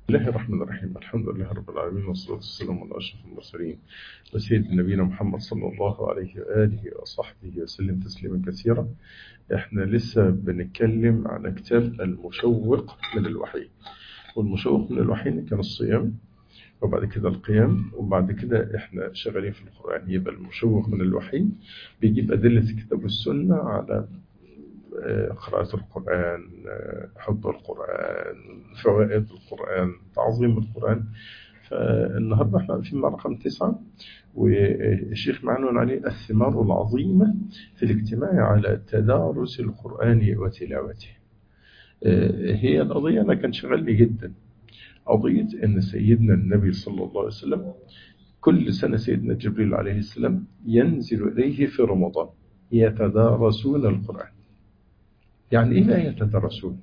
الله الرحمن الرحيم الحمد لله رب العالمين والصلاة والسلام على أشرف المرسلين وسيد نبينا محمد صلى الله عليه وآله وصحبه وسلم تسليما كثيرا احنا لسه بنتكلم على كتاب المشوق من الوحي والمشوق من الوحي كان الصيام وبعد كده القيام وبعد كده احنا شغالين في القرآن يبقى المشوق من الوحي بيجيب أدلة الكتاب والسنة على قراءة القرآن حب القرآن فوائد القرآن تعظيم القرآن فالنهاردة احنا في رقم تسعة والشيخ معنون عليه الثمار العظيمة في الاجتماع على تدارس القرآن وتلاوته هي القضية أنا كان شغلني جدا قضية أن سيدنا النبي صلى الله عليه وسلم كل سنة سيدنا جبريل عليه السلام ينزل إليه في رمضان يتدارسون القرآن يعني إيه لا يتدرسون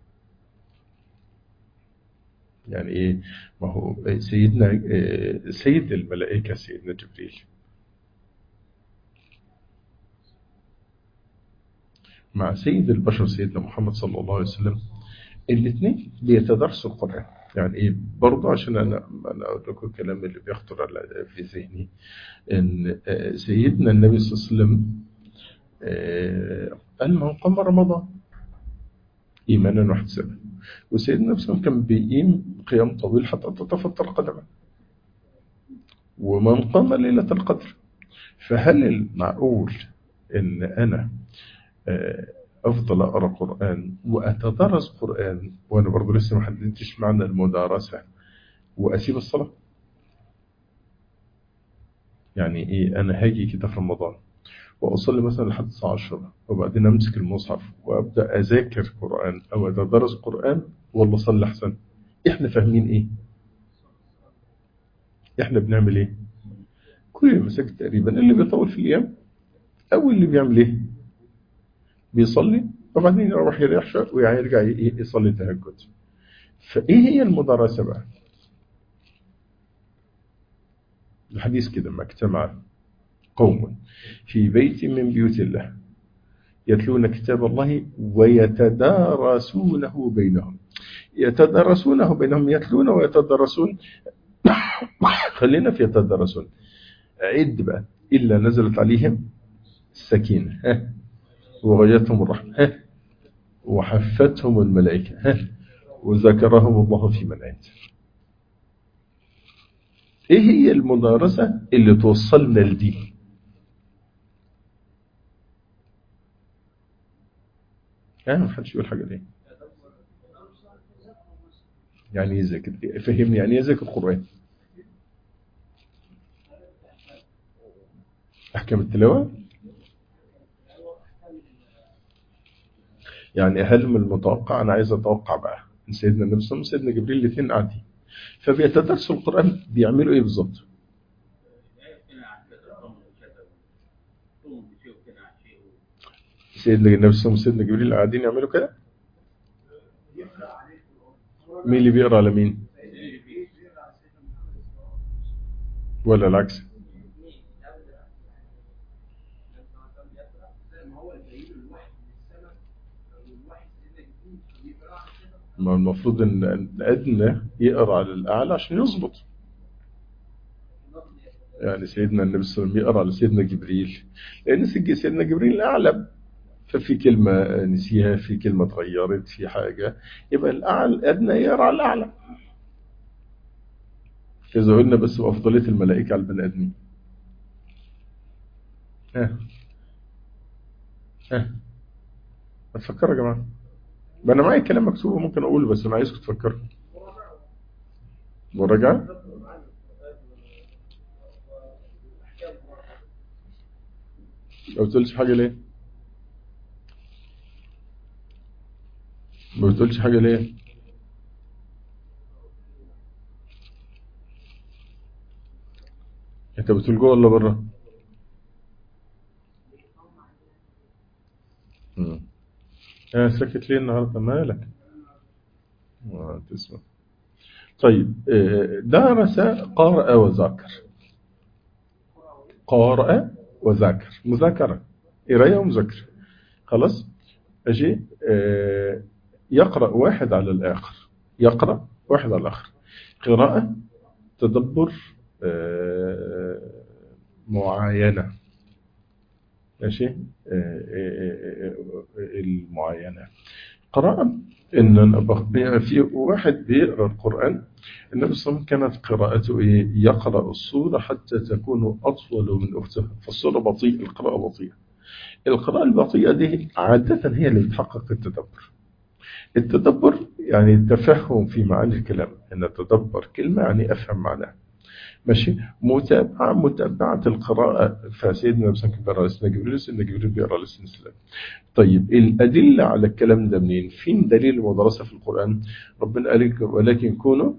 يعني إيه ما هو سيدنا سيد الملائكة سيدنا جبريل مع سيد البشر سيدنا محمد صلى الله عليه وسلم الاثنين بيتدرسوا القرآن يعني ايه برضه عشان انا انا اقول لكم الكلام اللي بيخطر في ذهني ان سيدنا النبي صلى الله عليه وسلم قال من قام رمضان إيمانا واحتسابا وسيدنا النبي صلى الله عليه وسلم كان بيقيم قيام طويل حتى تتفطر قدمه ومن قام ليلة القدر فهل المعقول إن أنا أفضل أقرأ قرآن وأتدرس قرآن وأنا برضه لسه ما حددتش معنى المدارسة وأسيب الصلاة يعني إيه أنا هاجي كده في رمضان وأصلي مثلا لحد الساعة 10 وبعدين أمسك المصحف وأبدأ أذاكر قرآن أو أتدرس قرآن ولا أصلي أحسن إحنا فاهمين إيه إحنا بنعمل إيه كل المساجد تقريبا اللي بيطول في الأيام أو اللي بيعمل إيه بيصلي وبعدين يروح يريح شوية ويرجع يصلي تهجد فإيه هي المدرسة بقى الحديث كده ما اجتمع قوم في بيت من بيوت الله يتلون كتاب الله ويتدارسونه بينهم يتدارسونه بينهم يتلون ويتدارسون خلينا في يتدارسون عد بقى إلا نزلت عليهم السكينة ها وغيتهم الرحمة ها وحفتهم الملائكة ها وذكرهم الله في من عنده ايه هي المدارسة اللي توصلنا لدي يعني ما حدش يقول حاجة ليه يعني ايه ذاكر فهمني يعني ايه ذاكر القرآن احكام التلاوة يعني هل من المتوقع انا عايز اتوقع بقى ان سيدنا النبي صلى الله عليه وسلم وسيدنا جبريل الاثنين قاعدين فبيتدرسوا القرآن بيعملوا ايه بالظبط سيدنا النبي صلى الله عليه وسلم وسيدنا جبريل قاعدين يعملوا كده مين اللي بيقرا على مين ولا العكس ما المفروض ان الادنى يقرا على الاعلى عشان يظبط يعني سيدنا النبي صلى الله عليه وسلم يقرا على سيدنا جبريل لان سيدنا جبريل اعلم ففي كلمة نسيها في كلمة اتغيرت في حاجة يبقى الأعلى الأدنى يقرا على الأعلى إذا قلنا بس بأفضلية الملائكة على البني آدمين ها ها ما تفكروا يا جماعة ما أنا معايا كلام مكتوب ممكن أقوله بس أنا عايزكم تفكروا مراجعة ما بتقولش حاجة ليه ما بتقولش حاجة ليه انت بتقول جوه ولا بره اه سكت ليه النهارده مالك آه تسمع طيب درس قارئ وذاكر قارئ وذاكر مذاكرة قراية ومذاكرة خلاص ماشي آه يقرأ واحد على الآخر يقرأ واحد على الآخر قراءة تدبر آه، معاينة ماشي آه، آه، آه، المعاينة قراءة إن أنا بخ- يعني في واحد بيقرأ القرآن النبي صلى الله عليه وسلم كانت قراءته إيه؟ يقرأ السورة حتى تكون أطول من أختها فالسورة بطيئة القراءة بطيئة القراءة البطيئة دي عادة هي اللي بتحقق التدبر التدبر يعني التفهم في معاني الكلام أن أتدبر كلمة يعني أفهم معناها ماشي متابعة متابعة القراءة فسيدنا مثلا كان بيقرأ لسنا جبريل سيدنا جبريل بيقرأ لسنا سلام طيب الأدلة على الكلام ده منين؟ فين دليل المدرسة في القرآن؟ ربنا قال لك ولكن كونوا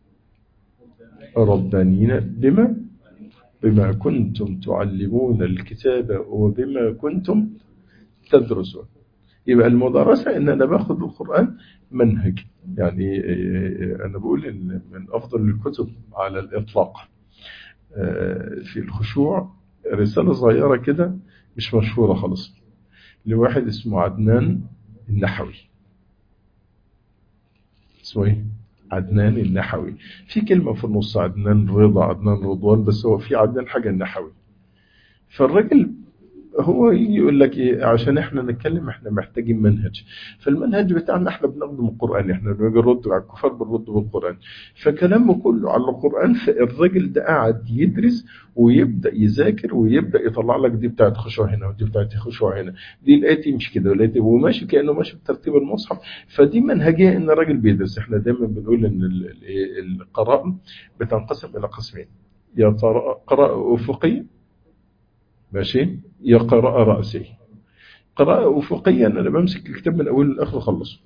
ربانيين بما بما كنتم تعلمون الكتاب وبما كنتم تدرسون يبقى المدرسة إن أنا باخد القرآن منهج يعني آه، أنا بقول إن من أفضل الكتب على الإطلاق آه، في الخشوع رسالة صغيرة كده مش مشهورة خالص لواحد اسمه عدنان النحوي اسمه ايه؟ عدنان النحوي في كلمة في النص عدنان رضا عدنان رضوان بس هو في عدنان حاجة النحوي فالراجل هو يجي يقول لك ايه عشان احنا نتكلم احنا محتاجين منهج فالمنهج بتاعنا احنا بناخده من القران احنا بنيجي نرد على الكفار بنرد بالقران فكلامه كله على القران فالراجل ده قاعد يدرس ويبدا يذاكر ويبدا يطلع لك دي بتاعت خشوع هنا ودي بتاعت خشوع هنا دي الايه تمشي كده والايه دي- وماشي كانه ماشي بترتيب المصحف فدي منهجيه ان الراجل بيدرس احنا دايما بنقول ان ال- ال- القراءه بتنقسم الى قسمين يا قراءه قراءة افقيه ماشي يا قراءة رأسية قراءة أفقية أنا بمسك الكتاب من أوله لآخره أخلصه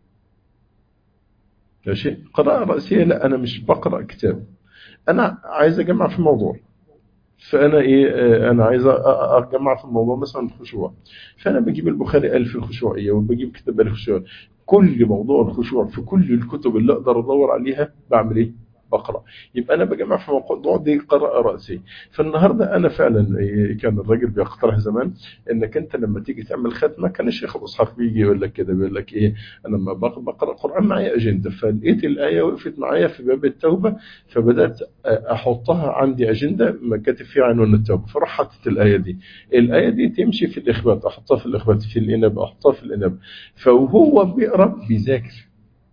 ماشي قراءة رأسية لا أنا مش بقرأ كتاب أنا عايز أجمع في موضوع فأنا إيه آه، أنا عايز أ- أ- أجمع في الموضوع مثلا الخشوع فأنا بجيب البخاري قال في الخشوعية وبجيب كتاب قال في الخشوع كل موضوع الخشوع في كل الكتب اللي أقدر أدور عليها بعمل إيه؟ بقرأ يبقى أنا بجمع في موضوع دي قراءة رأسية فالنهاردة أنا فعلا إيه، كان الراجل بيقترح زمان انك انت لما تيجي تعمل ختمه كان الشيخ ابو اسحاق بيجي يقول لك كده بيقول لك ايه انا لما بق- بقرا قران معايا اجنده فلقيت الايه وقفت معايا في باب التوبه فبدات احطها عندي اجنده ما كاتب فيها عنوان التوبه فراح حطيت الايه دي الايه دي تمشي في الاخبات احطها في الاخبات في الانابه احطها في الانابه فوهو بيقرا بيذاكر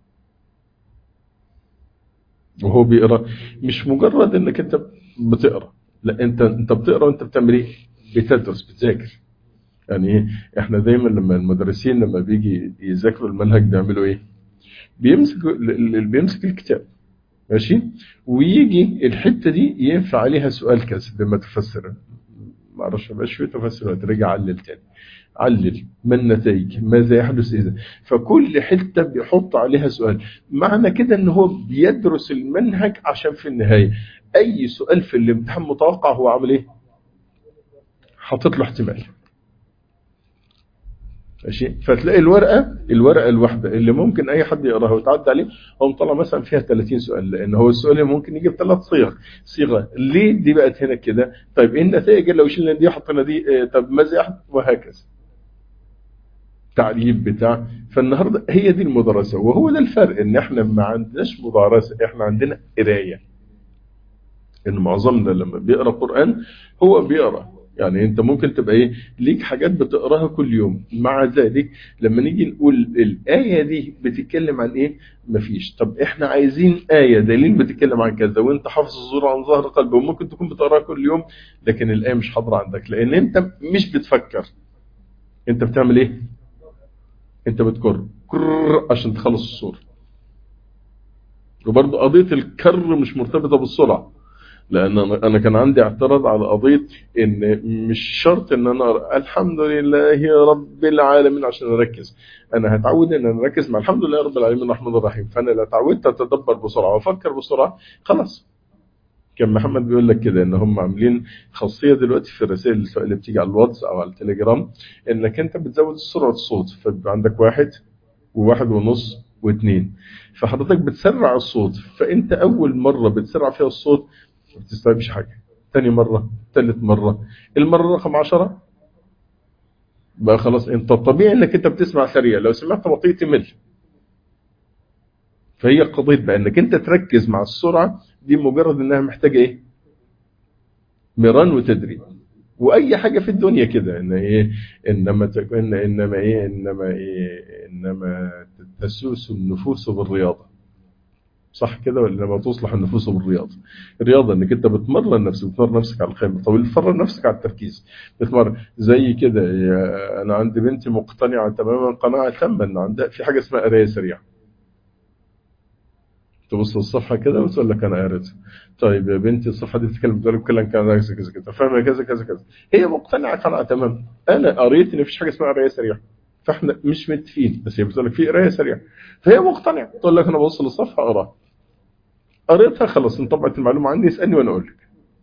وهو بيقرا مش مجرد انك انت بتقرا لا انت انت بتقرا وانت بتعمل ايه بتدرس بتذاكر يعني ايه احنا دايما لما المدرسين لما بيجي يذاكروا المنهج بيعملوا ايه بيمسك ال- ال- بيمسك الكتاب ماشي ويجي الحته دي ينفع عليها سؤال كذا لما تفسر ما اعرفش ما بقاش فيه تفسير ترجع علل تاني علل ما النتائج ماذا يحدث اذا فكل حته بيحط عليها سؤال معنى كده ان هو بيدرس المنهج عشان في النهايه اي سؤال في الامتحان متوقع هو عامل ايه حاطط له احتمال ماشي فتلاقي الورقه الورقه الواحده اللي ممكن اي حد يقراها ويتعدى عليه هو مطلع مثلا فيها 30 سؤال لان هو السؤال اللي ممكن يجيب ثلاث صيغ صيغه ليه دي بقت هنا كده طيب ايه النتائج لو شلنا دي وحطينا دي آه، طب ماذا يحدث وهكذا تعليم بتاع فالنهارده هي دي المدرسه وهو ده الفرق ان احنا ما عندناش مدرسه احنا عندنا قرايه ان معظمنا لما بيقرا قران هو بيقرا يعني انت ممكن تبقى ايه ليك حاجات بتقراها كل يوم مع ذلك لما نيجي نقول الايه دي بتتكلم عن ايه مفيش طب احنا عايزين ايه دليل بتتكلم عن كذا وانت حافظ الزور عن ظهر قلب وممكن تكون بتقراها كل يوم لكن الايه مش حاضره عندك لان انت مش بتفكر انت بتعمل ايه انت بتكر كر عشان تخلص الصوره وبرضه قضيه الكر مش مرتبطه بالسرعه لان انا أنا كان عندي اعتراض على قضيه ان مش شرط ان انا أقرأ الحمد لله رب العالمين عشان اركز انا هتعود ان انا اركز مع الحمد لله رب العالمين الرحمن الرحيم فانا لو اتعودت اتدبر بسرعه وافكر بسرعه خلاص كان محمد بيقول لك كده ان هم عاملين خاصيه دلوقتي في الرسائل سواء اللي بتيجي على الواتس او على التليجرام انك انت بتزود سرعه الصوت فبيبقى عندك واحد وواحد ونص واثنين فحضرتك بتسرع الصوت فانت اول مره بتسرع فيها الصوت ما بتستوعبش حاجه تاني مره ثالث مره المره رقم 10 بقى خلاص انت الطبيعي انك انت بتسمع سريع لو سمعت بطيء تمل فهي قضيه بقى انك انت تركز مع السرعه دي مجرد انها محتاجه ايه مران وتدريب واي حاجه في الدنيا كده ان ايه انما تكون انما ايه انما ايه انما تسوس النفوس بالرياضه صح كده ولا لما تصلح النفوس بالرياضه الرياضه انك انت بتمرن نفسك بتمرن نفسك على الخير طب بتمرن نفسك على التركيز بتمرن زي كده انا عندي بنتي مقتنعه تماما قناعه تامه ان عندها في حاجه اسمها قرايه سريعه تبص للصفحه كده وتقول لك انا قريتها طيب يا بنتي الصفحه دي بتتكلم بتقول لك كلام كذا كذا كذا فاهمه كذا كذا كذا هي مقتنعه قناعه تماما انا قريت ان مفيش حاجه اسمها قرايه سريعه فاحنا مش متفقين بس هي بتقول لك في قرايه سريعه فهي مقتنعه تقول لك انا ببص للصفحه اقراها قريتها خلاص انطبعت المعلومه عندي اسالني وانا اقول لك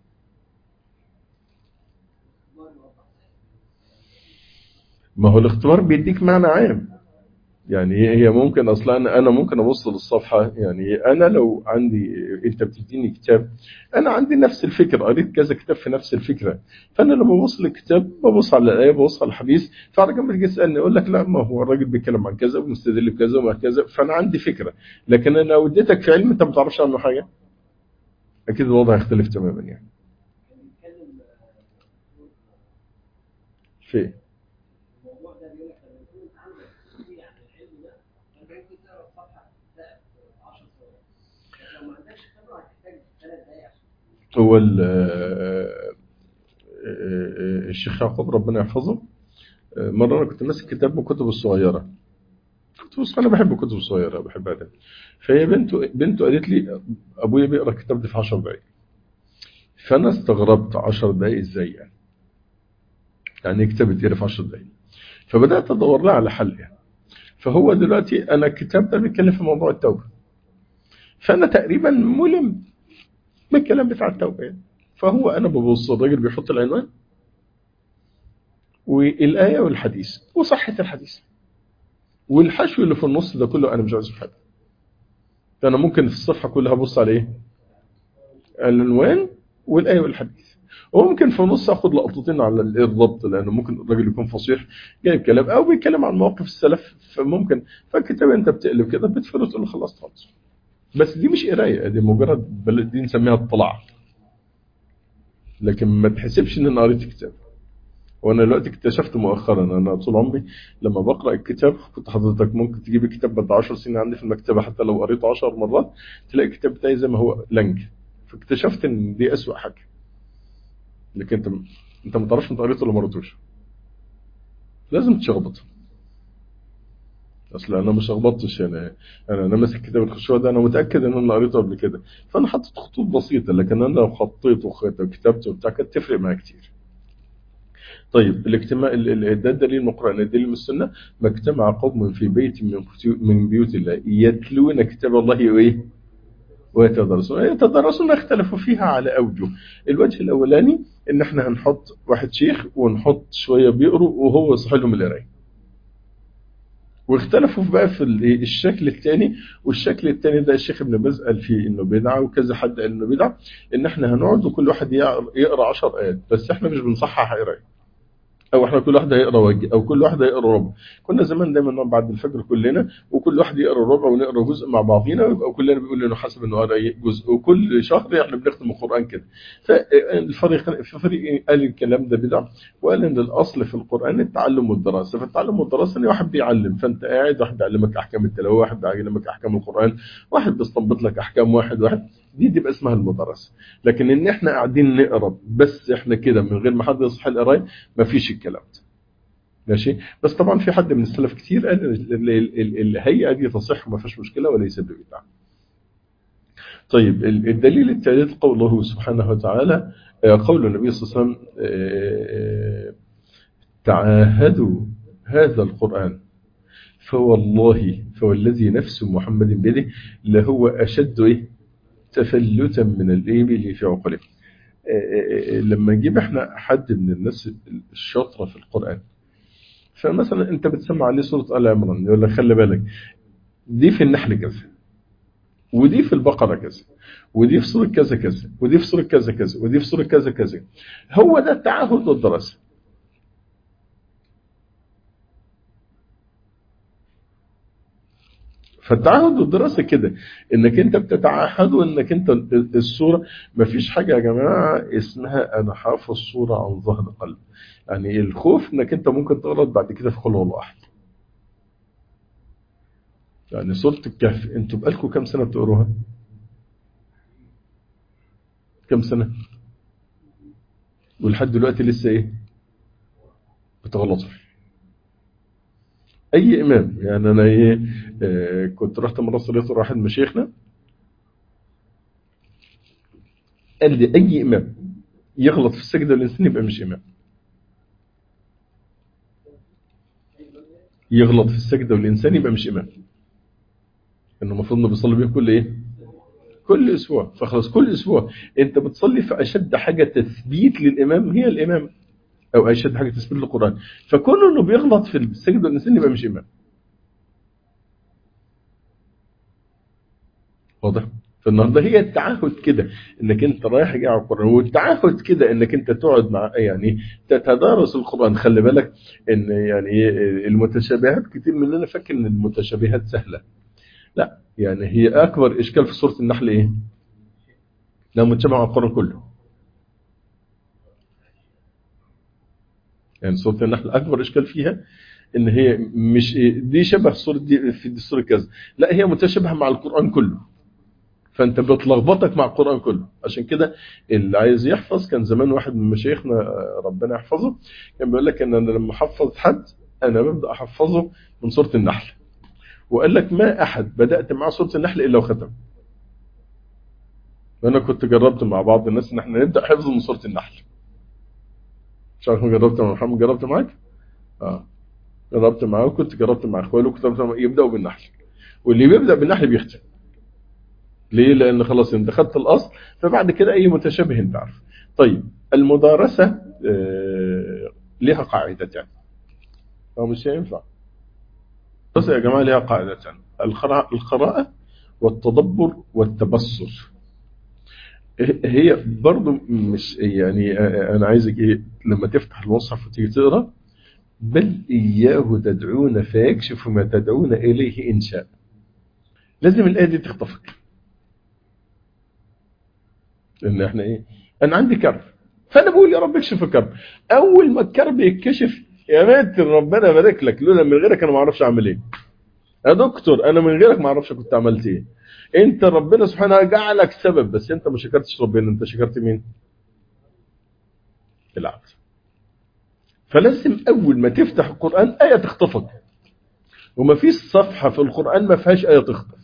ما هو الاختبار بيديك معنى عام يعني هي ممكن اصلا انا انا ممكن ابص للصفحه يعني انا لو عندي انت بتديني كتاب انا عندي نفس الفكره قريت كذا كتاب في نفس الفكره فانا لما ببص للكتاب ببص على الايه ببص على الحديث فعلى جنب تيجي تسالني اقول لك لا ما هو الراجل بيتكلم عن كذا ومستدل بكذا وهكذا فانا عندي فكره لكن انا لو اديتك في علم انت ما تعرفش عنه حاجه اكيد الوضع هيختلف تماما يعني في إيه؟ هو الشيخ يعقوب ربنا يحفظه مرة أنا كنت ماسك كتاب من الكتب الصغيرة كتب أنا بحب الكتب الصغيرة بحبها ده فهي بنته بنته قالت لي أبويا بيقرأ الكتاب ده في 10 دقايق فأنا استغربت 10 دقايق إزاي يعني يعني كتاب يتقرا في 10 دقايق فبدأت أدور لها على حل يعني فهو دلوقتي أنا الكتاب ده بيتكلم في موضوع التوبة فأنا تقريبا ملم بالكلام بتاع التوبة يعني. فهو أنا ببص الراجل بيحط العنوان والآية والحديث وصحة الحديث والحشو اللي في النص ده كله أنا مش عايزه حاجة فأنا ممكن في الصفحة كلها أبص على إيه؟ العنوان والآية والحديث وممكن في النص اخد لقطتين على الضبط لانه ممكن الراجل يكون فصيح جايب كلام او بيتكلم عن مواقف السلف فممكن فالكتاب انت بتقلب كده بتفرد تقول له خلاص خلاص بس دي مش قرايه دي مجرد دي نسميها اطلاع لكن ما تحسبش ان انا قريت كتاب وانا دلوقتي اكتشفت مؤخرا انا طول عمري لما بقرا الكتاب كنت حضرتك ممكن تجيب الكتاب بعد 10 سنين عندي في المكتبه حتى لو قريته 10 مرات تلاقي الكتاب بتاعي زي ما هو لنج فاكتشفت ان دي اسوأ حاجه لكن انت انت ما تعرفش انت قريته ولا ما قريتوش لازم تشخبط اصل انا ما شخبطتش يعني انا انا ماسك كتاب الخشوع ده انا متاكد ان انا قريته قبل كده فانا حاطط خطوط بسيطه لكن انا لو خطيت وكتبت وبتاع كانت تفرق معايا كتير طيب الاجتماع ده الدليل من القران الدليل من السنه ما اجتمع قوم في بيت من من بيوت الله يتلون كتاب الله وايه ويتدرسون يتدرسون اختلفوا فيها على أوجه الوجه الأولاني إن احنا هنحط واحد شيخ ونحط شوية بيقروا وهو يصحي لهم القراية واختلفوا بقى في الشكل الثاني والشكل الثاني ده الشيخ ابن باز قال فيه انه بدعه وكذا حد قال انه بدعه ان احنا هنقعد وكل واحد يقرا 10 ايات بس احنا مش بنصحح قرايه او احنا كل واحد هيقرا وجه او كل واحد هيقرا ربع كنا زمان دايما نقعد بعد الفجر كلنا وكل واحد يقرا ربع ونقرا جزء مع بعضينا ويبقى كلنا بيقول انه حسب انه قرا جزء وكل شهر احنا بنختم القران كده فالفريق في فريق قال الكلام ده بدع وقال ان الاصل في القران التعلم والدراسه فالتعلم والدراسه ان واحد بيعلم فانت قاعد واحد بيعلمك احكام التلاوه واحد بيعلمك احكام القران واحد بيستنبط لك احكام واحد واحد دي تبقى اسمها المدرسه لكن ان احنا قاعدين نقرا بس احنا كده من غير ما حد يصحى القرايه مفيش الكلام ده ماشي بس طبعا في حد من السلف كتير قال الهيئه دي تصح وما فيش مشكله وليس ببدعه طيب الدليل الثالث قوله سبحانه وتعالى قول النبي صلى الله عليه وسلم تعاهدوا هذا القرآن فوالله فوالذي نفس محمد بيده لهو أشد إيه تفلتا من الإبل في عقله لما نجيب احنا حد من الناس الشاطرة في القرآن فمثلا انت بتسمع عليه سورة آل عمران يقول لك خلي بالك دي في النحل كذا ودي في البقرة كذا ودي في سورة كذا كذا ودي في سورة كذا كذا ودي في سورة كذا كذا هو ده التعهد والدراسة فالتعهد والدراسة كده انك انت بتتعهد وانك انت الصورة مفيش حاجة يا جماعة اسمها انا حافظ صورة عن ظهر قلب يعني الخوف انك انت ممكن تغلط بعد كده في قول الله احد يعني سورة الكهف انتوا بقالكم كام سنة بتقروها كام سنة ولحد دلوقتي لسه ايه بتغلطوا اي امام يعني انا ايه آه كنت رحت مره صليت واحد من مشايخنا قال لي اي امام يغلط في السجده الانسان يبقى مش امام يغلط في السجده والانسان يبقى مش امام انه المفروض انه بيصلي بيه كل ايه كل اسبوع فخلاص كل اسبوع انت بتصلي في اشد حاجه تثبيت للامام هي الامام او اشد حاجه تثبيت للقران فكونه انه بيغلط في السجد والانسان يبقى مش امام واضح فالنهارده هي التعهد كده انك انت رايح جاي على القران والتعهد كده انك انت تقعد مع يعني تتدارس القران خلي بالك ان يعني المتشابهات كتير مننا فاكر ان المتشابهات سهله لا يعني هي اكبر اشكال في سوره النحل ايه؟ لو متشابه مع القران كله يعني سوره النحل اكبر اشكال فيها ان هي مش دي شبه سوره دي في دي سوره كذا لا هي متشابهه مع القران كله فانت بتلخبطك مع القران كله عشان كده اللي عايز يحفظ كان زمان واحد من مشايخنا ربنا يحفظه كان بيقول لك ان انا لما احفظ حد انا ببدا احفظه من سوره النحل وقال لك ما احد بدات معاه سوره النحل الا وختم وانا كنت جربت مع بعض الناس ان احنا نبدا حفظ من سوره النحل مش عارف جربت مع محمد جربت معاك اه جربت معاه وكنت جربت مع اخواني وكنت يبداوا بالنحل واللي بيبدا بالنحل بيختم ليه لان خلاص انت خدت الاصل فبعد كده اي متشابه انت عارف طيب المدارسه آه ليها قاعدتان او مش هينفع بس يا جماعه ليها قاعدتان القراءه والتدبر والتبصر هي برضو مش يعني انا عايزك ايه لما تفتح المصحف وتيجي تقرا بل اياه تدعون فيكشف ما تدعون اليه ان شاء لازم الايه دي تخطفك ان احنا ايه انا عندي كرب فانا بقول يا رب اكشف الكرب اول ما الكرب يتكشف يا مات ربنا يبارك لك لولا من غيرك انا ما اعرفش اعمل ايه يا دكتور انا من غيرك ما اعرفش كنت عملت ايه انت ربنا سبحانه جعلك سبب بس انت ما شكرتش ربنا انت شكرت مين العبد فلازم اول ما تفتح القران ايه تخطفك وما فيش صفحه في القران ما فيهاش ايه تخطف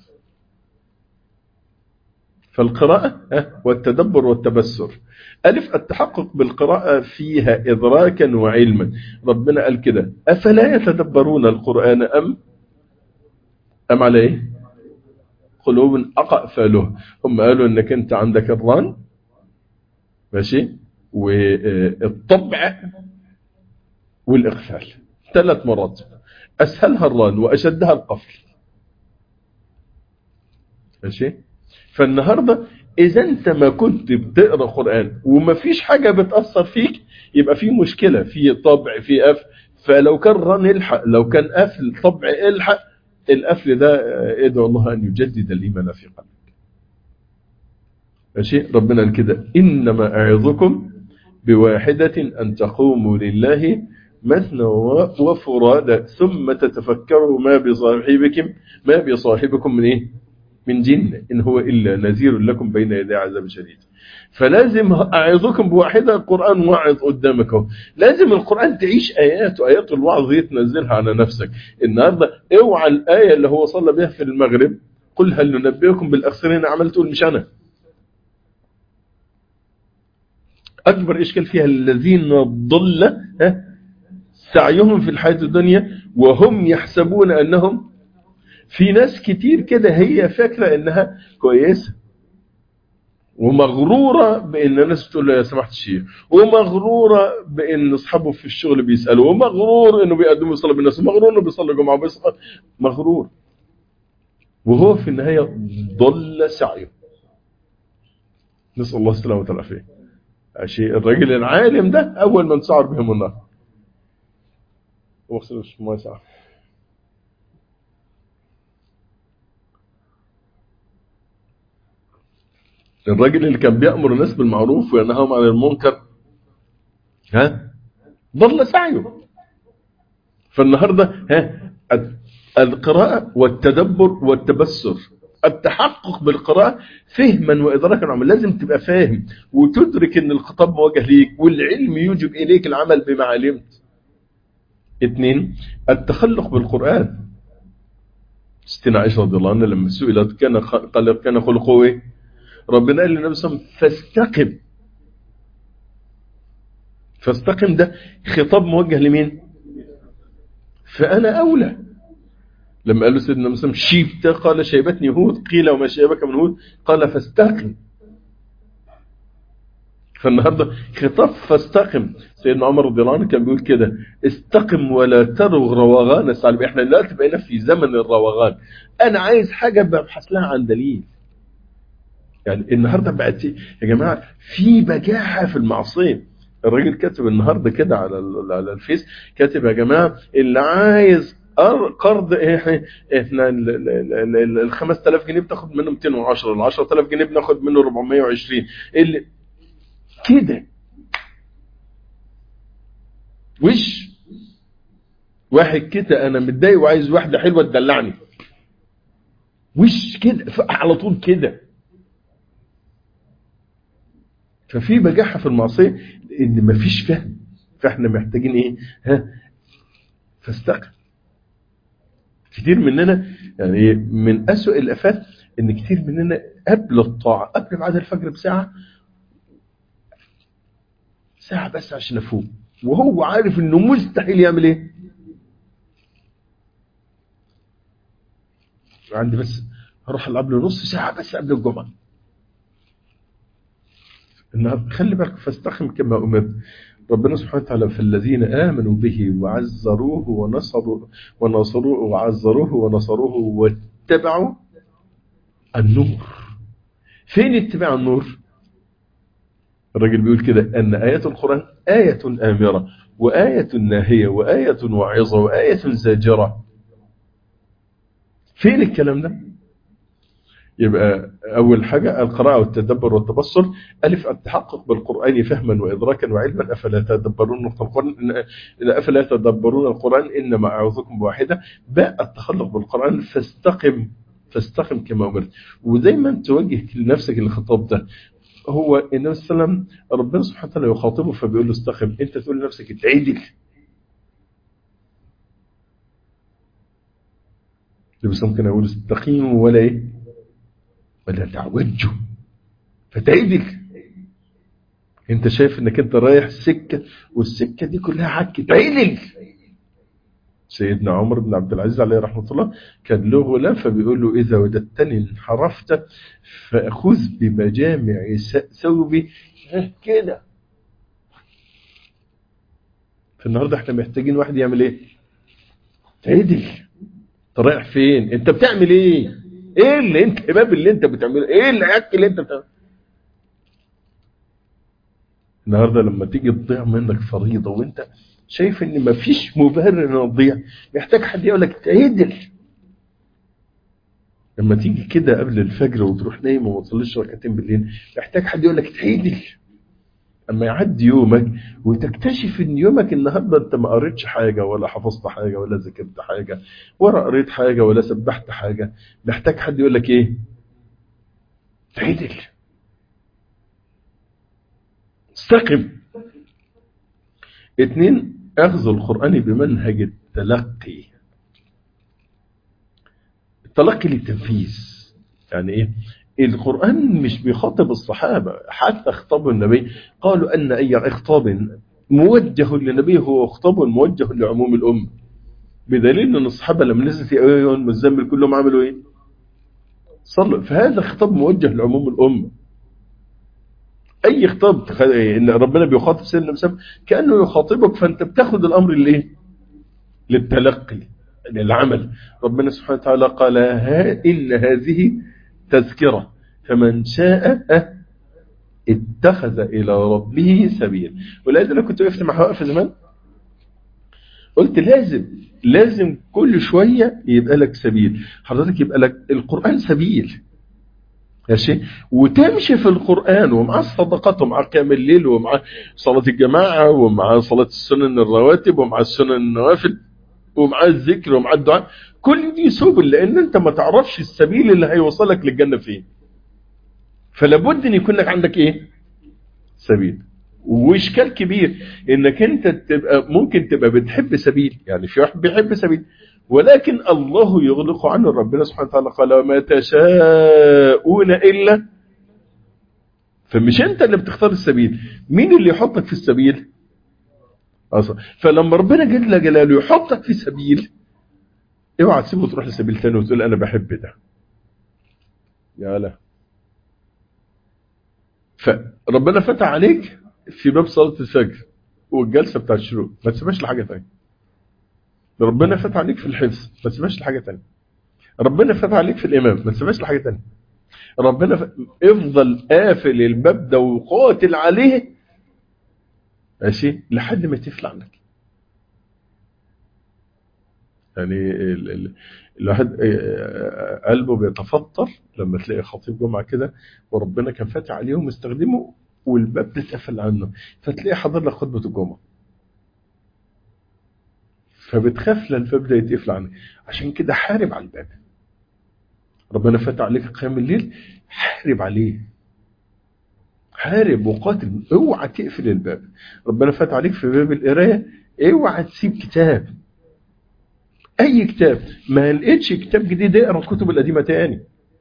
فالقراءة والتدبر والتبسر ألف التحقق بالقراءة فيها إدراكا وعلما ربنا قال كده أفلا يتدبرون القرآن أم أم على إيه قلوب أقفله هم قالوا أنك أنت عندك الران ماشي والطبع والإقفال ثلاث مرات أسهلها الران وأشدها القفل ماشي فالنهاردة إذا أنت ما كنت بتقرأ قرآن وما فيش حاجة بتأثر فيك يبقى في مشكلة في طبع في قفل فلو كان رن الحق لو كان قفل طبع الحق القفل ده ادعو الله أن يجدد الإيمان في قلبك ماشي ربنا قال كده إنما أعظكم بواحدة أن تقوموا لله مثنى وفرادى ثم تتفكروا ما بصاحبكم ما بصاحبكم من إيه من جن إن هو إلا نذير لكم بين يدي عذاب شديد فلازم أعظكم بواحدة القرآن واعظ قدامك اهو لازم القرآن تعيش آيات وآيات الوعظ دي تنزلها على نفسك النهاردة اوعى الآية اللي هو صلى بها في المغرب قل هل ننبئكم بالأخسرين عمل تقول مش أنا أكبر إشكال فيها الذين ضل سعيهم في الحياة الدنيا وهم يحسبون أنهم في ناس كتير كده هي فاكرة انها كويسة ومغرورة بان الناس بتقول له يا سمحت الشيخ ومغرورة بان اصحابه في الشغل بيسألوا ومغرور انه بيقدموا يصلي بالناس ومغرور انه بيصلي جمعة وبيصلي مغرور وهو في النهاية ضل سعيه نسأل الله السلامة والعافية شيء الراجل العالم ده اول من سعر بهم النار واغسل مش مواسع الراجل اللي كان بيأمر الناس بالمعروف وينهاهم عن المنكر ها ضل سعيه فالنهارده ها القراءة والتدبر والتبصر التحقق بالقراءة فهما وإدراكا وعمل لازم تبقى فاهم وتدرك ان الخطاب موجه ليك والعلم يوجب إليك العمل بما علمت اثنين التخلق بالقرآن ستنا عائشة رضي الله عنها لما سئلت كان قال كان خلقه ايه ربنا قال للنبي صلى الله عليه وسلم فاستقم فاستقم ده خطاب موجه لمين فأنا أولى لما قال له سيدنا مسلم شيبت قال شيبتني هود قيل وما شيبك من هود قال فاستقم فالنهارده خطاب فاستقم سيدنا عمر رضي الله عنه كان بيقول كده استقم ولا ترغ روغان السالب احنا دلوقتي بقينا في زمن الروغان انا عايز حاجه ببحث لها عن دليل يعني النهارده بقت يا جماعه في بجاحه في المعصيه الراجل كاتب النهارده كده على على الفيس كاتب يا جماعه اللي عايز قرض احنا ال 5000 جنيه بتاخد منه 210 ال 10000 جنيه بناخد منه 420 اللي كده وش واحد كده انا متضايق وعايز واحده حلوه تدلعني وش كده على طول كده ففي بجاحه في المعصيه ان مفيش فهم فاحنا محتاجين ايه ها فاستقم كتير مننا يعني ايه من اسوء الافات ان كتير مننا قبل الطاعه قبل ميعاد الفجر بساعه ساعه بس عشان افوق وهو عارف انه مستحيل يعمل ايه عندي بس هروح قبل نص ساعه بس قبل الجمعه خلي بالك فاستقم كما امرت ربنا سبحانه وتعالى في الذين آمنوا به وعزروه ونصروا ونصروه وعزروه ونصروه واتبعوا النور فين اتباع النور الراجل بيقول كده أن آيات القرآن آية آمرة وآية ناهية وآية واعظة وآية زاجرة فين الكلام ده يبقى أول حاجة القراءة والتدبر والتبصر ألف التحقق بالقرآن فهما وإدراكا وعلما أفلا تدبرون القرآن أفلا تدبرون القرآن إنما أعوذكم بواحدة باء التخلق بالقرآن فاستقم فاستقم كما أمرت ودايما توجه لنفسك الخطاب ده هو النبي صلى الله عليه وسلم ربنا سبحانه وتعالى يخاطبه فبيقول له استقم انت تقول لنفسك اتعدل بس ممكن اقول استقيموا ولا ايه ولا تعوجوا فتعدل انت شايف انك انت رايح سكة والسكة دي كلها عك تعدل سيدنا عمر بن عبد العزيز عليه رحمة الله كان له غلام فبيقول له إذا وجدتني انحرفت فأخذ بمجامع ثوبي كده فالنهاردة احنا محتاجين واحد يعمل ايه تعدل انت رايح فين انت بتعمل ايه ايه اللي انت الباب اللي انت بتعمله ايه العك اللي انت بتعمله النهارده لما تيجي تضيع منك فريضه وانت شايف ان مفيش مبرر انها تضيع محتاج حد يقول لك تعدل لما تيجي كده قبل الفجر وتروح نايم وما تصليش ركعتين بالليل محتاج حد يقول لك تعدل اما يعدي يومك وتكتشف ان يومك النهارده انت ما قريتش حاجه ولا حفظت حاجه ولا ذاكرت حاجه ولا قريت حاجه ولا سبحت حاجه محتاج حد يقول لك ايه تعدل استقم اثنين اخذ القرآن بمنهج التلقي التلقي للتنفيذ يعني ايه القرآن مش بيخاطب الصحابة حتى خطاب النبي قالوا أن أي خطاب موجه للنبي هو خطاب موجه لعموم الأمة بدليل أن الصحابة لما نزلت أيها المزمل كلهم عملوا إيه صلوا فهذا خطاب موجه لعموم الأمة اي خطاب ان ربنا بيخاطب سيدنا مسلم كانه يخاطبك فانت بتاخد الامر للايه للتلقي للعمل ربنا سبحانه وتعالى قال ها ان هذه تذكره فمن شاء اتخذ الى ربه سبيل ولذلك انا كنت وقفت مع وقف زمان قلت لازم لازم كل شويه يبقى لك سبيل حضرتك يبقى لك القران سبيل ماشي وتمشي في القرآن ومع الصدقات ومع قيام الليل ومع صلاة الجماعة ومع صلاة السنن الرواتب ومع السنن النوافل ومع الذكر ومع الدعاء كل دي سبل لان انت ما تعرفش السبيل اللي هيوصلك للجنة فين فلابد ان يكون لك عندك ايه سبيل واشكال كبير انك انت تبقى ممكن تبقى بتحب سبيل يعني في واحد بيحب سبيل ولكن الله يغلق عنه ربنا سبحانه وتعالى قال وما تشاءون الا فمش انت اللي بتختار السبيل مين اللي يحطك في السبيل اصلا فلما ربنا جل جلاله يحطك في سبيل اوعى تسيبه وتروح لسبيل ثاني وتقول انا بحب ده يا لا فربنا فتح عليك في باب صلاة الفجر والجلسة بتاع الشروق ما تسيبهاش لحاجة ثانيه ربنا فتح عليك في الحفظ ما تسيبهاش لحاجة ثانيه ربنا فتح عليك في الإمام ما تسيبهاش لحاجة ثانيه ربنا ف... افضل قافل الباب ده وقاتل عليه ماشي لحد ما تفلع عنك يعني ال... ال... الواحد قلبه بيتفطر لما تلاقي خطيب جمعة كده وربنا كان فاتح عليهم مستخدمه والباب ده اتقفل عنه فتلاقيه حاضر لك خطبة الجمعة فبتخاف للباب ده يتقفل عنك عشان كده حارب على الباب ربنا فتح عليك قيام الليل حارب عليه حارب وقاتل اوعى تقفل الباب ربنا فتح عليك في باب القرايه اوعى تسيب كتاب اي كتاب ما لقيتش كتاب جديد اقرا الكتب القديمه تاني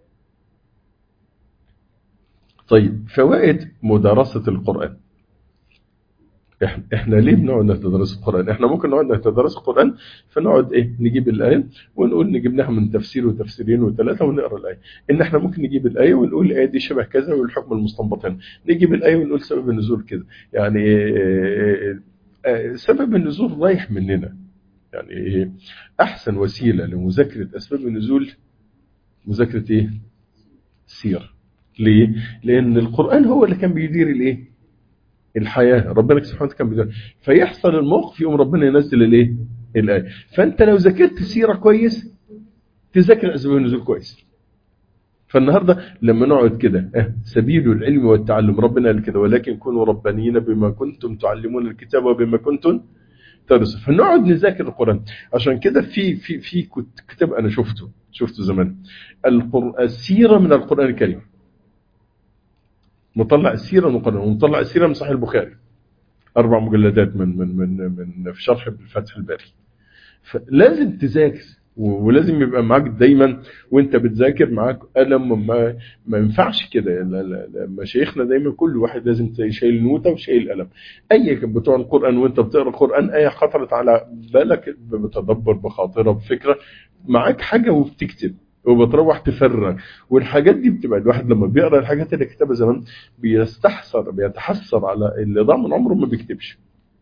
طيب فوائد مدرسه القران احنا احنا ليه بنقعد نتدرس القران احنا ممكن نقعد نتدرس القران فنقعد ايه نجيب الايه ونقول نجيبناها من تفسير وتفسيرين وثلاثه ونقرا الايه ان احنا ممكن نجيب الايه ونقول الايه دي شبه كذا والحكم المستنبط هنا نجيب الايه ونقول سبب النزول كده يعني سبب النزول رايح مننا يعني احسن وسيله لمذاكره اسباب النزول مذاكره ايه السيره ليه لان القران هو اللي كان بيدير الايه الحياة ربنا سبحانه وتعالى كان بيدير فيحصل الموقف يقوم ربنا ينزل الايه الايه فانت لو ذاكرت سيره كويس تذاكر اسباب النزول كويس فالنهارده لما نقعد كده اه سبيل العلم والتعلم ربنا قال كده ولكن كونوا ربانيين بما كنتم تعلمون الكتاب وبما كنتم تدرسوا فنقعد نذاكر القران عشان كده في في في كتاب انا شفته شفته زمان السيره من القران الكريم مطلع السيره من القران ومطلع السيره من صحيح البخاري اربع مجلدات من من من من في شرح الفتح الباري فلازم تذاكر ولازم يبقى معاك دايما وانت بتذاكر معاك قلم ما, ما ينفعش كده مشايخنا دايما كل واحد لازم شايل نوته وشايل قلم اي بتوع القران وانت بتقرا القران ايه خطرت على بالك بتدبر بخاطره بفكره معاك حاجه وبتكتب وبتروح تفرغ والحاجات دي بتبقى الواحد لما بيقرا الحاجات اللي كتبها زمان بيستحسر بيتحسر على اللي ضاع من عمره ما بيكتبش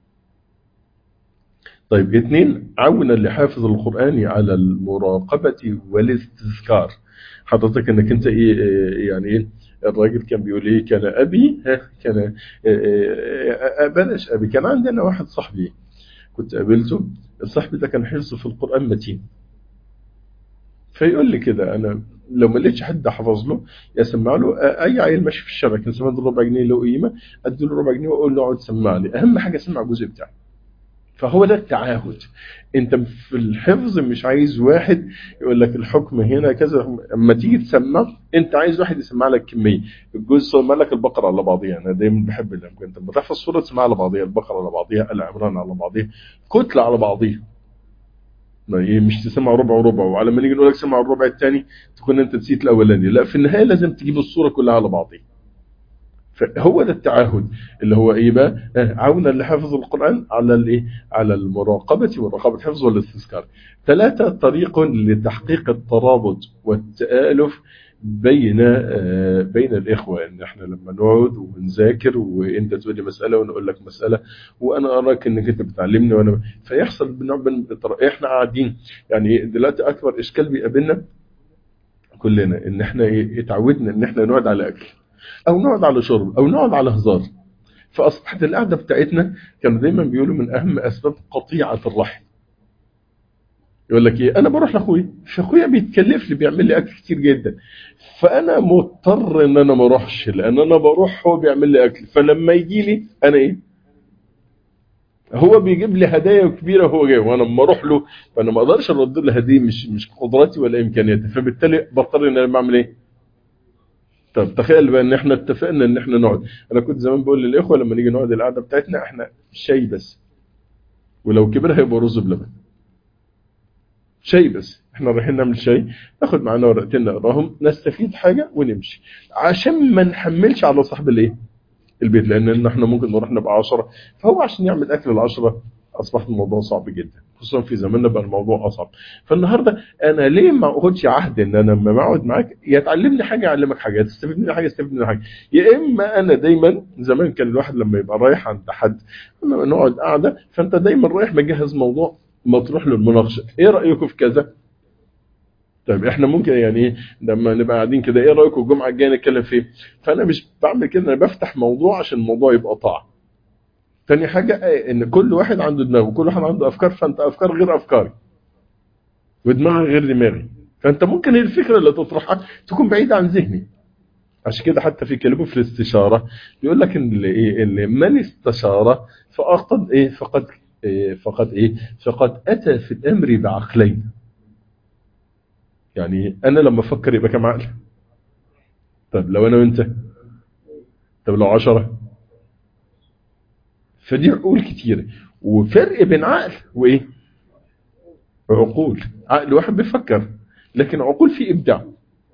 طيب اثنين عون اللي حافظ القرآن على المراقبة والاستذكار حضرتك انك انت ايه يعني ايه الراجل كان بيقول ايه كان ابي ها كان بلاش ابي كان عندنا واحد صاحبي كنت قابلته الصاحبي ده كان حرصه في القرآن متين فيقول لي كده انا لو ما لقيتش حد حافظ له اسمع له اي عيل ماشي في الشارع كان سمع ربع جنيه له قيمه ادي له ربع جنيه واقول له اقعد سمع لي اهم حاجه اسمع الجزء بتاعي فهو ده التعاهد انت في الحفظ مش عايز واحد يقول لك الحكم هنا كذا اما تيجي تسمع انت عايز واحد يسمع لك كميه الجزء سمع لك البقره على بعضيها انا دايما بحب لما انت بتحفظ سوره تسمع على بعضيها البقره على بعضيها ال عمران على بعضيها كتله على بعضيها مش تسمع ربع وربع وعلى ما نيجي نقول لك سمع الربع الثاني تكون انت نسيت الاولاني لا في النهايه لازم تجيب الصوره كلها على بعضيها فهو ده التعاهد اللي هو ايه بقى عونا لحفظ القرآن على الايه على المراقبة ومراقبة الحفظ والاستذكار ثلاثة طريق لتحقيق الترابط والتآلف بين بين الإخوة إن إحنا لما نقعد ونذاكر وأنت تقول لي مسألة وأنا أقول لك مسألة وأنا أراك إنك أنت بتعلمني وأنا فيحصل بنوع من إحنا قاعدين يعني دلوقتي أكبر إشكال بيقابلنا كلنا إن إحنا إيه اتعودنا إن إحنا نقعد على أكل او نقعد على شرب او نقعد على هزار فاصبحت القعده بتاعتنا كانوا دايما بيقولوا من اهم اسباب قطيعه الرحم يقول لك ايه انا بروح لاخويا فاخويا بيتكلف لي بيعمل لي اكل كتير جدا فانا مضطر ان انا ما اروحش لان انا بروح هو بيعمل لي اكل فلما يجي لي انا ايه هو بيجيب لي هدايا كبيره وهو جاي وانا لما اروح له فانا ما اقدرش ارد له هديه مش مش قدراتي ولا امكانياتي فبالتالي بضطر ان انا بعمل ايه طب تخيل بقى ان احنا اتفقنا ان احنا نقعد انا كنت زمان بقول للاخوه لما نيجي نقعد القعده بتاعتنا احنا شاي بس ولو كبر هيبقى رز بلبن شاي بس احنا رايحين نعمل شاي ناخد معانا ورقتين نقراهم نستفيد حاجه ونمشي عشان ما نحملش على صاحب الايه البيت لان احنا ممكن نروح نبقى 10 فهو عشان يعمل اكل العشرة اصبح الموضوع صعب جدا خصوصا في زماننا بقى الموضوع اصعب فالنهارده انا ليه ما اخدش عهد ان انا لما اقعد معاك يا تعلمني حاجه اعلمك حاجه تستفيد مني حاجه استفيد مني حاجه يا اما انا دايما زمان كان الواحد لما يبقى رايح عند حد لما نقعد قاعده فانت دايما رايح مجهز موضوع ما تروح للمناقشه ايه رايكم في كذا طيب احنا ممكن يعني ايه لما نبقى قاعدين كده ايه رايكم الجمعه الجايه نتكلم فيه فانا مش بعمل كده انا بفتح موضوع عشان الموضوع يبقى طاعه تاني حاجه ان كل واحد عنده دماغ وكل واحد عنده افكار فانت افكار غير افكاري ودماغي غير دماغي فانت ممكن الفكره اللي تطرحها تكون بعيده عن ذهني عشان كده حتى في كلمه في الاستشاره بيقول لك ان اللي ايه اللي من استشار فقد ايه فقد إيه فقد ايه فقد اتى في الامر بعقلين يعني انا لما افكر يبقى كم عقل طب لو انا وانت طب لو عشرة فدي عقول كتير وفرق بين عقل وايه عقول عقل واحد بيفكر لكن عقول في ابداع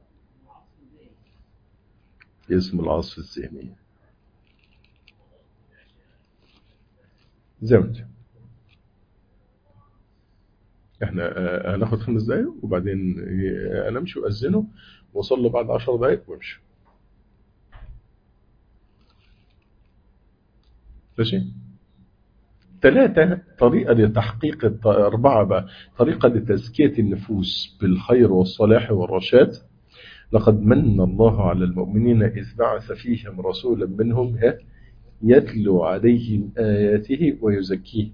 اسم العصف الذهني زي ما انت احنا هناخد خمس دقايق وبعدين انا امشي واذنه واصلي بعد 10 دقايق وامشي ماشي ثلاثة طريقة لتحقيق أربعة بقى طريقة لتزكية النفوس بالخير والصلاح والرشاد لقد من الله على المؤمنين إذ بعث فيهم رسولا منهم يتلو عليهم آياته ويزكيهم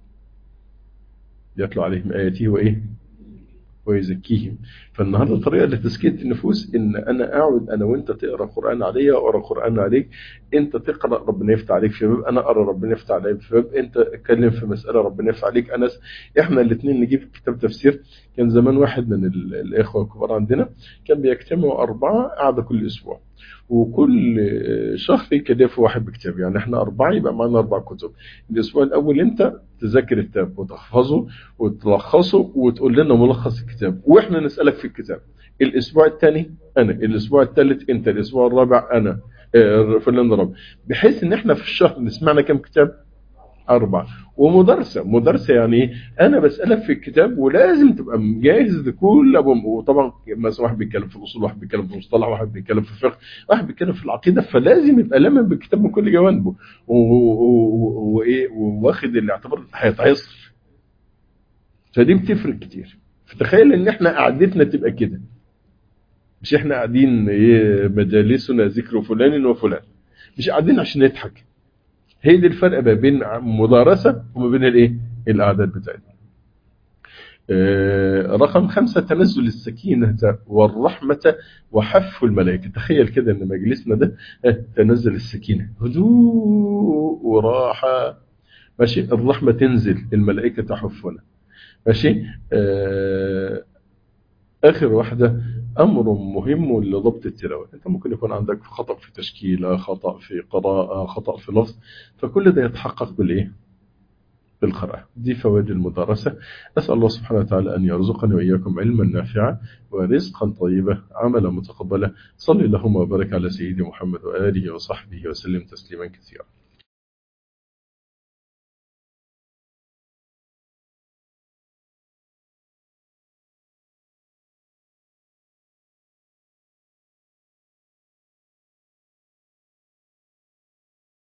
يتلو عليهم آياته وإيه ويزكيهم فالنهاردة الطريقة لتزكية النفوس إن أنا أقعد أنا وأنت تقرأ قرآن عليا وأقرأ قرآن عليك أنت تقرأ ربنا يفتح عليك في باب أنا أقرأ ربنا يفتح عليك في باب أنت اتكلم في مسألة ربنا يفتح عليك أنس إحنا الاثنين نجيب كتاب تفسير كان زمان واحد من الإخوة الكبار عندنا كان بيجتمعوا أربعة قاعدة كل أسبوع وكل شهر يكلفوا واحد بكتاب يعني احنا أربعة يبقى معنا أربع كتب الأسبوع الأول أنت تذاكر الكتاب وتحفظه وتلخصه وتقول لنا ملخص الكتاب وإحنا نسألك في الكتاب الأسبوع الثاني أنا الأسبوع الثالث أنت الأسبوع الرابع أنا فلان رابع بحيث إن احنا في الشهر نسمعنا كم كتاب أربعة ومدرسة مدرسة يعني ايه أنا بسألك في الكتاب ولازم تبقى مجهز لكل أبو وطبعا مثلا واحد بيتكلم في الأصول واحد بيتكلم في المصطلح واحد بيتكلم في الفقه واحد بيتكلم في العقيدة فلازم يبقى لامم بالكتاب من كل جوانبه وإيه وواخد الاعتبار هيتعصر فدي بتفرق كتير فتخيل إن إحنا قعدتنا تبقى كده مش إحنا قاعدين إيه مجالسنا ذكر فلان وفلان مش قاعدين عشان نضحك هي دي الفرق ما بين مدارسة وما بين الايه الاعداد بتاعتنا آه رقم خمسة تنزل السكينة والرحمة وحف الملائكة تخيل كده ان مجلسنا ده تنزل السكينة هدوء وراحة ماشي الرحمة تنزل الملائكة تحفنا ماشي آه آخر واحدة أمر مهم لضبط التلاوة أنت ممكن يكون عندك خطأ في تشكيلة خطأ في قراءة خطأ في لفظ فكل ده يتحقق بالإيه؟ بالقراءة دي فوائد المدرسة أسأل الله سبحانه وتعالى أن يرزقنا وإياكم علما نافعا ورزقا طيبا عملا متقبلا صلي اللهم وبارك على سيدي محمد وآله وصحبه وسلم تسليما كثيرا